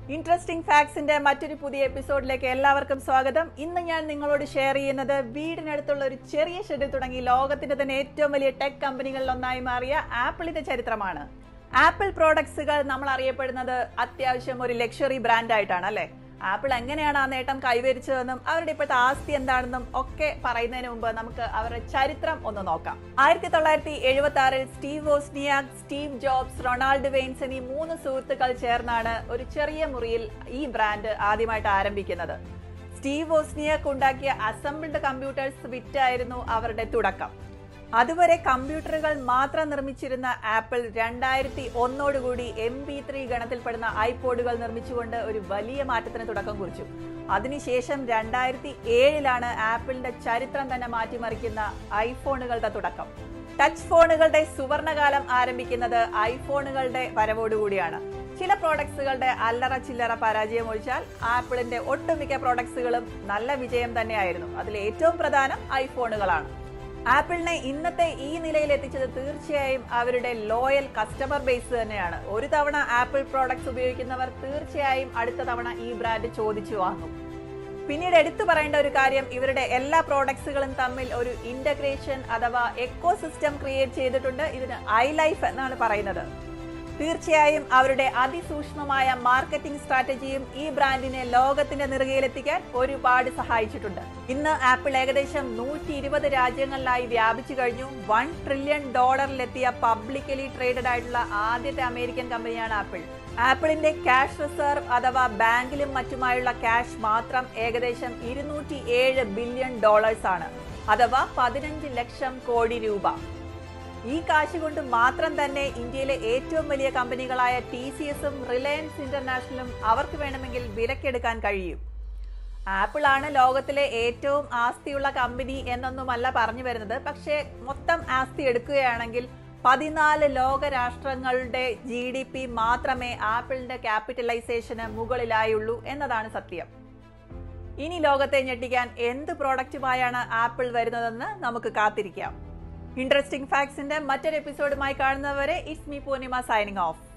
interesting ഫാക്ട്സിന്റെ മറ്റൊരു പുതിയ എപ്പിസോഡിലേക്ക് എല്ലാവർക്കും സ്വാഗതം ഇന്ന് ഞാൻ നിങ്ങളോട് ഷെയർ ചെയ്യുന്നത് വീടിനടുത്തുള്ള ഒരു ചെറിയ ഷെഡിൽ തുടങ്ങി ലോകത്തിന്റെ തന്നെ ഏറ്റവും വലിയ ടെക് കമ്പനികളിൽ ഒന്നായി മാറിയ ആപ്പിളിന്റെ ചരിത്രമാണ് ആപ്പിൾ പ്രോഡക്ട്സുകൾ നമ്മൾ അറിയപ്പെടുന്നത് അത്യാവശ്യം ഒരു ലക്ഷറി ബ്രാൻഡ് ആയിട്ടാണ് അല്ലെ ആപ്പിൾ എങ്ങനെയാണ് ആ നേട്ടം കൈവരിച്ചതെന്നും അവരുടെ ഇപ്പോഴത്തെ ആസ്തി എന്താണെന്നും ഒക്കെ പറയുന്നതിന് മുമ്പ് നമുക്ക് അവരുടെ ചരിത്രം ഒന്ന് നോക്കാം ആയിരത്തി തൊള്ളായിരത്തി എഴുപത്തി ആറിൽ Steve Wozniak Steve Jobs Ronald Waynes എന്നീ മൂന്ന് സുഹൃത്തുക്കൾ ചേർന്നാണ് ഒരു ചെറിയ മുറിയിൽ ഈ ബ്രാൻഡ് ആദ്യമായിട്ട് ആരംഭിക്കുന്നത് സ്റ്റീവ് വോസ്നിയാക് ഉണ്ടാക്കിയ അസംബിൾഡ് കമ്പ്യൂട്ടേഴ്സ് വിറ്റായിരുന്നു അവരുടെ തുടക്കം അതുവരെ കമ്പ്യൂട്ടറുകൾ മാത്രം നിർമ്മിച്ചിരുന്ന ആപ്പിൾ രണ്ടായിരത്തി ഒന്നോടുകൂടി എം ബി ത്രീ ഗണത്തിൽപ്പെടുന്ന ഐപോഡുകൾ നിർമ്മിച്ചുകൊണ്ട് ഒരു വലിയ മാറ്റത്തിന് തുടക്കം കുറിച്ചു അതിനുശേഷം രണ്ടായിരത്തി ഏഴിലാണ് ആപ്പിളിന്റെ ചരിത്രം തന്നെ മാറ്റിമറിക്കുന്ന ഐഫോണുകളുടെ തുടക്കം ടച്ച് ഫോണുകളുടെ സുവർണകാലം ആരംഭിക്കുന്നത് ഐഫോണുകളുടെ വരവോടുകൂടിയാണ് ചില പ്രോഡക്ട്സുകളുടെ അല്ലറ ചില്ലറ പരാജയം ഒഴിച്ചാൽ ആപ്പിളിന്റെ ഒട്ടുമിക്ക പ്രോഡക്ട്സുകളും നല്ല വിജയം തന്നെയായിരുന്നു അതിൽ ഏറ്റവും പ്രധാനം ഐഫോണുകളാണ് ആപ്പിളിനെ ഇന്നത്തെ ഈ നിലയിൽ എത്തിച്ചത് തീർച്ചയായും അവരുടെ ലോയൽ കസ്റ്റമർ ബേസ് തന്നെയാണ് ഒരു തവണ ആപ്പിൾ പ്രോഡക്ട്സ് ഉപയോഗിക്കുന്നവർ തീർച്ചയായും അടുത്ത തവണ ഈ ബ്രാൻഡ് ചോദിച്ചു വാങ്ങും പിന്നീട് എടുത്തു പറയേണ്ട ഒരു കാര്യം ഇവരുടെ എല്ലാ പ്രോഡക്ട്സുകളും തമ്മിൽ ഒരു ഇന്റഗ്രേഷൻ അഥവാ എക്കോ സിസ്റ്റം ക്രിയേറ്റ് ചെയ്തിട്ടുണ്ട് ഇതിന് ഐ ലൈഫ് എന്നാണ് പറയുന്നത് തീർച്ചയായും അവരുടെ അതിസൂക്ഷ്മമായ മാർക്കറ്റിംഗ് സ്ട്രാറ്റജിയും ഈ ബ്രാൻഡിനെ ലോകത്തിന്റെ നെറുകയിലെത്തിക്കാൻ ഒരുപാട് സഹായിച്ചിട്ടുണ്ട് ഇന്ന് ആപ്പിൾ ഏകദേശം നൂറ്റി ഇരുപത് രാജ്യങ്ങളിലായി വ്യാപിച്ചു കഴിഞ്ഞു വൺ ട്രില്യൺ ഡോളറിലെത്തിയ പബ്ലിക്കലി ട്രേഡഡ് ആയിട്ടുള്ള ആദ്യത്തെ അമേരിക്കൻ കമ്പനിയാണ് ആപ്പിൾ ആപ്പിളിന്റെ ക്യാഷ് റിസർവ് അഥവാ ബാങ്കിലും മറ്റുമായുള്ള ക്യാഷ് മാത്രം ഏകദേശം ഇരുന്നൂറ്റി ഏഴ് ബില്യൺ ഡോളേഴ്സ് ആണ് അഥവാ പതിനഞ്ച് ലക്ഷം കോടി രൂപ ഈ കാശ് കൊണ്ട് മാത്രം തന്നെ ഇന്ത്യയിലെ ഏറ്റവും വലിയ കമ്പനികളായ ടി സി എസും റിലയൻസ് ഇന്റർനാഷണലും അവർക്ക് വേണമെങ്കിൽ വിലക്കെടുക്കാൻ കഴിയും ആപ്പിൾ ആണ് ലോകത്തിലെ ഏറ്റവും ആസ്തിയുള്ള കമ്പനി എന്നൊന്നുമല്ല പറഞ്ഞു വരുന്നത് പക്ഷേ മൊത്തം ആസ്തി എടുക്കുകയാണെങ്കിൽ പതിനാല് ലോക രാഷ്ട്രങ്ങളുടെ ജി ഡി പി മാത്രമേ ആപ്പിളിന്റെ ക്യാപിറ്റലൈസേഷന് മുകളിലായുള്ളൂ എന്നതാണ് സത്യം ഇനി ലോകത്തെ ഞെട്ടിക്കാൻ എന്ത് പ്രോഡക്റ്റുമായാണ് ആപ്പിൾ വരുന്നതെന്ന് നമുക്ക് കാത്തിരിക്കാം ഇൻട്രസ്റ്റിംഗ് ഫാക്ട്സിന്റെ മറ്റൊരു എപ്പിസോഡുമായി കാണുന്നവരെ it's me Purnima signing of